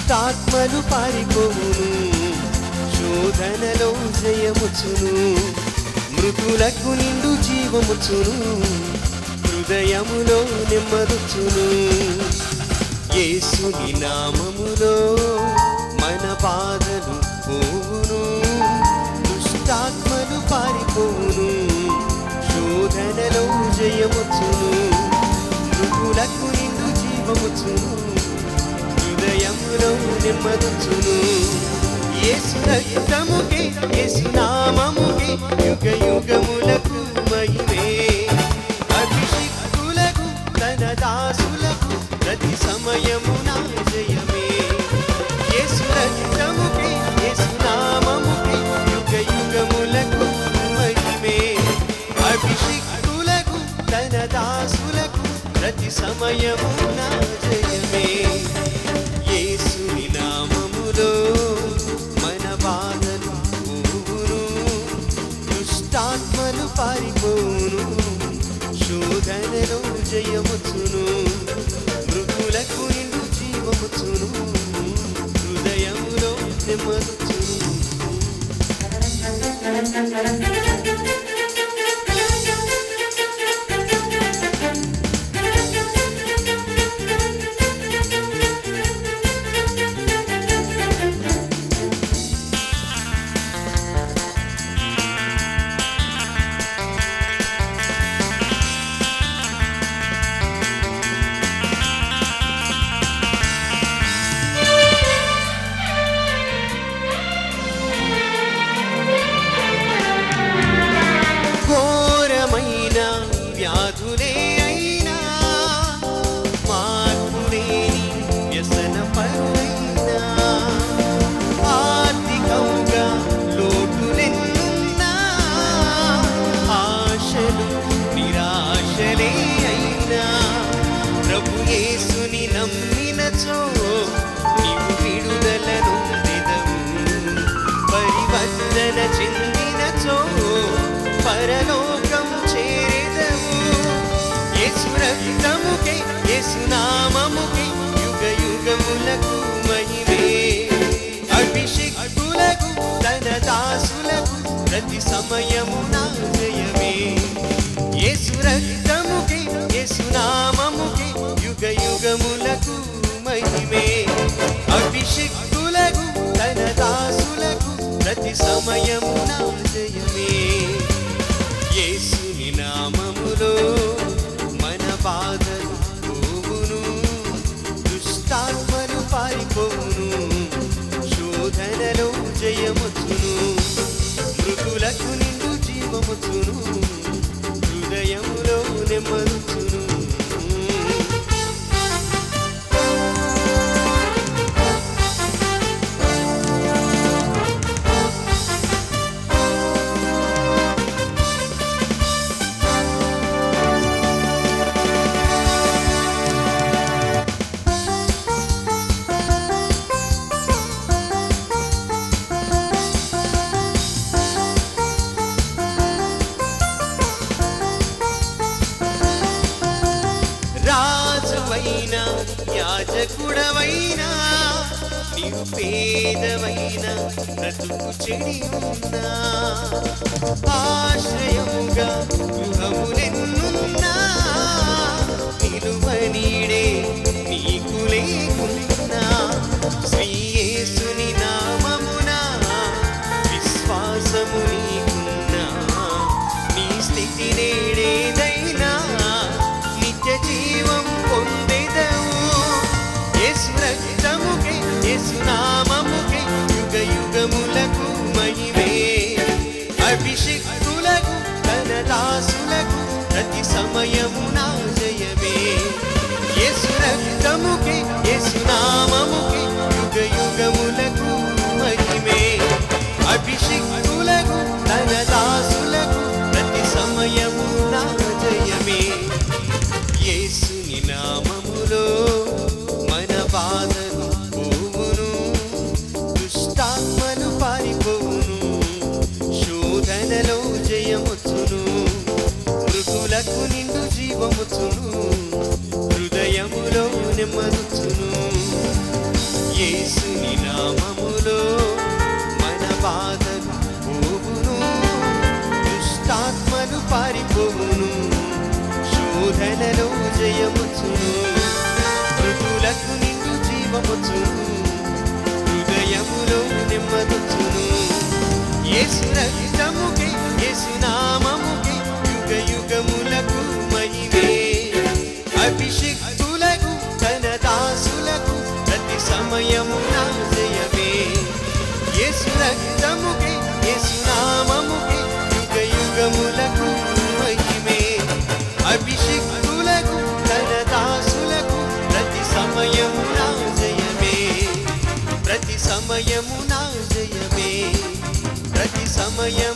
దుష్టాత్మలు పారిపోవును శోధనలో జయముచును మృతులకు నిండు జీవముచును హృదయములో నెమ్మదుచును యేసుని నామములో మన బాధలు పోవును దుష్టాత్మలు పారిపోవును శోధనలో జయముచును మృతులకు నిండు జీవముచును హృదయములో నెమ్మదుచును యేసు రక్తముకే యేసు నామముకే యుగ యుగములకు మహిమే అభిషిక్తులకు తన దాసులకు ప్రతి సమయము నా జయమే యేసు రక్తముకే యేసు నామముకే యుగ యుగములకు మహిమే అభిషిక్తులకు తన దాసులకు ప్రతి సమయము నా జయమే యేసుని నామములో మన బాధలు పోవును దుష్టాత్మలు పారిపోవును శోధనలో జయముచును మృగులకు నిండు జీవముచును హృదయములో నెమ్మదుచును ఘోరమైన వ్యాధులే అయినా మార్పులేని వ్యసన పరులైనా ఆర్థికంగా లోటులెన్నున్నా ఆశలు నిరాశలే అయినా ప్రభు యేసుని నమ్మినచో నీవు విడుదలను దిదవు పరివర్తన చెందినచో పరలోకం చేరెదవు యేసు రక్తముకే యేసు నామముకే యుగ యుగములకు మహిమే అభిషిక్తులకు తన దాసులకు ప్రతి సమయము నా జయమే యేసు రక్తముకే యేసు నామముకే యుగ యుగములకు మహిమే అభిషిక్తులకు తన దాసులకు ప్రతి సమయము నా జయమే యేసుని నామములో మన బాధలు పోవును దుష్టాత్మలు పారిపోవును శోధనలో జయముచును మృతులకు నిండు జీవముచును హృదయములో నెమ్మదుచును రాజువైన యాజకుడవైనా నీవు పేదవైన బ్రతుకు చెడి ఉన్నా ఆశ్రయముగా గృహములెన్నున్నా నిలువ నీడే నీకు లేకున్నా శ్రీయేసుని నామమున విశ్వాసము నీకున్నా నీ స్థితి నేడేదైనా నిత్య జీవం పొందెదవు యేసు రక్తముకే యేసు నామముకే యుగ యుగములకు మహిమే అభిషిక్తులకు తన దాసులకు ప్రతి సమయము నా జయమే యేసు రక్తముకే యేసు నామముకే యుగ యుగ యేసు రక్తముకే యేసు నామముకే యుగ యుగములకు మహిమే అభిషిక్తులకు తన దాసులకు ప్రతి సమయమున జయమే యేసు రక్తముకే యేసు నామముకే యుగ యుగములకు మహిమే అభిషిక్తులకు తన దాసులకు ప్రతి సమయమున జయమే ప్రతి సమయమున జయమే ప్రతి సమయం